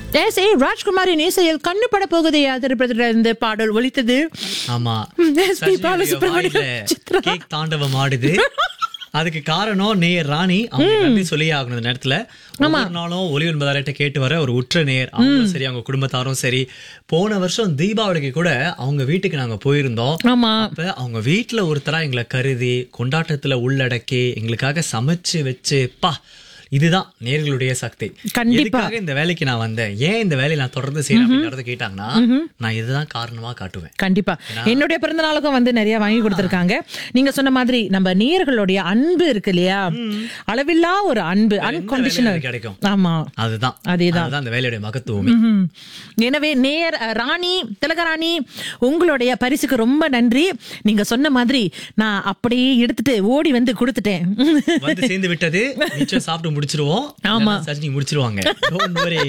S A ராஜ்குமாரின் இசையில் கண்ணு பட போகுதே திரைப்படத்துல இருந்து பாடல் ஒலித்தது ஆமா எஸ் பி பாலசுப்ரமணியம் சித்ரா கேக் தாண்டவம் ஆடுது அதுக்கு காரணம் நேயர் ராணி அவங்க நன்றி சொல்லியே ஆகணும் இந்த நேரத்துல ஒவ்வொரு நாளும் ஒலி ஒன்பதாயிரட்ட கேட்டு வர ஒரு உற்ற நேயர் அவங்களும் சரி அவங்க குடும்பத்தாரும் சரி போன வருஷம் தீபாவளிக்கு கூட அவங்க வீட்டுக்கு நாங்க போயிருந்தோம் ஆமா அப்ப அவங்க வீட்டுல ஒருத்தரா எங்களை கருதி கொண்டாட்டத்துல உள்ளடக்கி எங்களுக்காக சமைச்சு வச்சு பா இதுதான் நேர்களுடைய சக்தி கண்டிப்பா. எதுக்காக இந்த வேலைக்கு நான் வந்தேன் ஏன் இந்த வேலையை நான் தொடர்ந்து செய்யறேன் அப்படிங்கறத கேட்டாங்கன்னா நான் இதுதான் காரணமா காட்டுவேன் கண்டிப்பா என்னுடைய பிறந்த நாளுக்கும் வந்து நிறைய வாங்கி கொடுத்திருக்காங்க நீங்க சொன்ன மாதிரி நம்ம நேயர்களுடைய அன்பு இருக்கு இல்லையா அளவில்லா ஒரு அன்பு எந்த அன்கண்டிஷனல் வேலையில கிடைக்கும் ஆமா அதுதான் அதேதான். அதுதான் அந்த வேலையுடைய மகத்துவமே ம்ஹும். எனவே நேயர் அஹ், ராணி திலகராணி உங்களுடைய பரிசுக்கு ரொம்ப நன்றி நீங்க சொன்ன மாதிரி நான் அப்படியே எடுத்துட்டு ஓடி வந்து கொடுத்துட்டேன் வந்து சேர்ந்து விட்டது நிச்சயம் சாப்பிட்டு முடிச்சிருவோம் ஆமா. இல்லைன்னா சஜினி முடிச்சிருவாங்க Don't worry.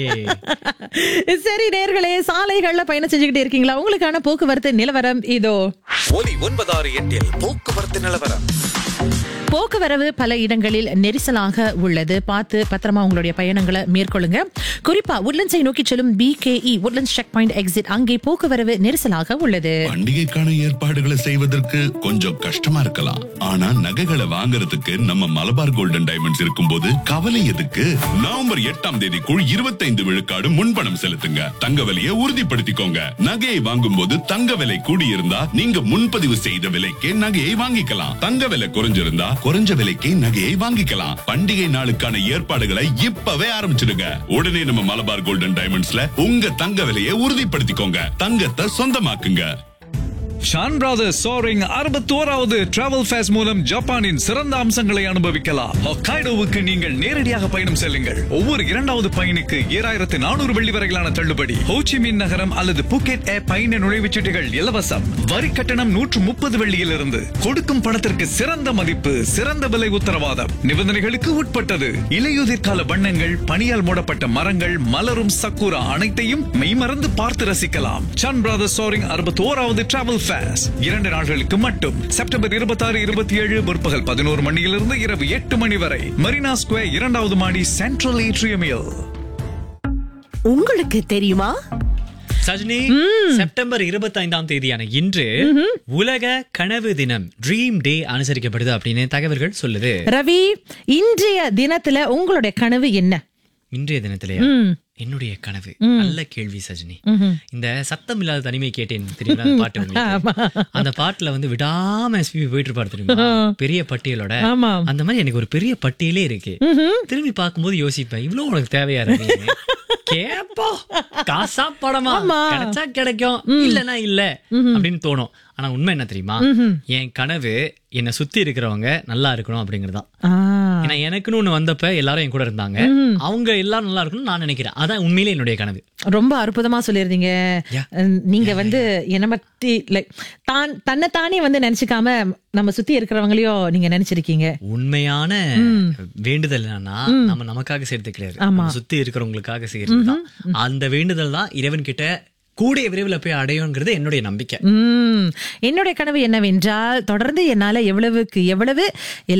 சரி நேர்களே சாலைகள்ல பயணம் செஞ்சுக்கிட்டே இருக்கீங்களா உங்களுக்கான போக்குவரத்து நிலவரம் இதோ ஒலி ஒன்பதாறு எட்டில் போக்குவரத்து நிலவரம் போக்குவரவு பல இடங்களில் நெரிசலாக உள்ளது பார்த்து பத்திரமா உங்களுடைய பயணங்களை மேற்கொள்ளுங்க குறிப்பா உட்லண்ட்ஸை நோக்கி செல்லும் BKE Woodlands checkpoint exit அங்கே போக்குவரவு நெரிசலாக உள்ளது பண்டிகைக்கான ஏற்பாடுகளை செய்வதற்கு கொஞ்சம் கஷ்டமா இருக்கலாம் ஆனா நகைகளை வாங்குறதுக்கு நம்ம மலபார் கோல்டன் டைமண்ட்ஸ் இருக்கும்போது கவலை எதுக்கு நவம்பர் எட்டாம் தேதிக்குள் இருபத்தைந்து விழுக்காடு முன்பணம் செலுத்துங்க தங்க விலையை உறுதிப்படுத்திக்கோங்க நகையை வாங்கும் போது தங்க விலை கூடியிருந்தா நீங்க முன்பதிவு செய்த விலைக்கே நகையை வாங்கிக்கலாம் தங்க விலை குறைஞ்சிருந்தா குறைஞ்ச விலைக்கே நகையை வாங்கிக்கலாம் பண்டிகை நாளுக்கான ஏற்பாடுகளை இப்பவே ஆரம்பிச்சிடுங்க உடனே நம்ம மலபார் கோல்டன் டைமண்ட்ஸ்ல உங்க தங்க விலையை உறுதிப்படுத்திக்கோங்க தங்கத்தை சொந்தமாக்குங்க ஷான் பிரதர்ஸ் சோரிங் அறுபத்தோராவது டிராவல் ஃபேஸ் மூலம் ஜப்பானின் சிறந்த அம்சங்களை அனுபவிக்கலாம் ஹொக்காய்டோவுக்கு நீங்கள் நேரடியாக பயணம் செல்லுங்கள் ஒவ்வொரு இரண்டாவது பயணிக்கு ஏழாயிரத்து நானூறு வெள்ளி வரையிலான தள்ளுபடி ஹோச்சிமின் நகரம் அல்லது புக்கெட் ஏ பயண நுழைவுச்சீட்டுகள் இலவசம் வரி கட்டணம் நூற்று முப்பது வெள்ளியிலிருந்து கொடுக்கும் பணத்திற்கு சிறந்த மதிப்பு சிறந்த விலை உத்தரவாதம் நிபந்தனைகளுக்கு உட்பட்டது இலையுதிர் கால வண்ணங்கள் பனியால் மூடப்பட்ட மரங்கள் மலரும் சக்குரா அனைத்தையும் மெய்மறந்து பார்த்து ரசிக்கலாம் சன் பிரதர்ஸ் சோரிங் அறுபத்தி ஓராவது டிராவல் ஃபேஸ் இரண்டு நாட்களுக்கு மட்டும் செப்டம்பர் இருபத்தி ஆறு இருபத்தி ஏழு முற்பகல் பதினோரு மணியிலிருந்து இரவு எட்டு மணி வரை மரீனா ஸ்கொயர் இரண்டாவது மாடி சென்ட்ரல் ஏட்ரியமில் உங்களுக்கு தெரியுமா சஜினி செப்டம்பர் இருபத்தி ஐந்தாம் தேதியான இன்று உலக கனவு தினம் ட்ரீம் டே அனுசரிக்கப்படுது அப்படின்னு தகவல்கள் சொல்லுது ரவி இன்றைய தினத்துல உங்களுடைய கனவு என்ன இன்றைய தினத்திலேயா என்னுடைய கனவு நல்ல கேள்வி சஜினி இந்த சத்தம் இல்லாத தனிமை கேட்டேன் தெரியுமா அந்த பாட்டு உங்களுக்கு? அந்த பாட்டுல வந்து விடாம எஸ்பி போயிட்டு இருப்பாரு தெரியுமா பெரிய பட்டியலோட ஆமா. அந்த மாதிரி எனக்கு ஒரு பெரிய பட்டியலே இருக்கு திரும்பி பார்க்கும்போது யோசிப்பேன் இவ்வளவு உனக்கு தேவையா இருக்கு கேப்போ காசா படமா கிடைச்சா கிடைக்கும் இல்லனா இல்ல அப்படின்னு தோணும் ஆனா உண்மை என்ன தெரியுமா என் கனவு என்னை சுத்தி இருக்கிறவங்க நல்லா இருக்கணும் அப்படிங்கறதுதான் ஆ, ஏன்னா எனக்குன்னு ஒண்ணு வந்தப்ப எல்லாரும் என் கூட இருந்தாங்க அவங்க எல்லாரும் நல்லா இருக்கணும்னு நான் நினைக்கிறேன் அதான் உண்மையிலே என்னுடைய கனவு ரொம்ப அற்புதமா சொல்லியிருந்தீங்க Yeah. அஹ், நீங்க வந்து என்ன பத்தி லைக் தான் தன்னை தானே வந்து நினைச்சுக்காம நம்ம சுத்தி இருக்கிறவங்களையும் நீங்க நினைச்சிருக்கீங்க உண்மையான வேண்டுதல் என்னன்னா நம்ம நமக்காக செய்யறது கிடையாது நம்ம சுத்தி இருக்கிறவங்களுக்காக செய்யறது தான் அந்த வேண்டுதல் தான் இறைவன் கிட்ட கூடிய விரைவில் போய் அடையுங்கிறது என்னுடைய நம்பிக்கை உம் என்னுடைய கனவு என்னவென்றால் தொடர்ந்து என்னால எவ்வளவுக்கு எவ்வளவு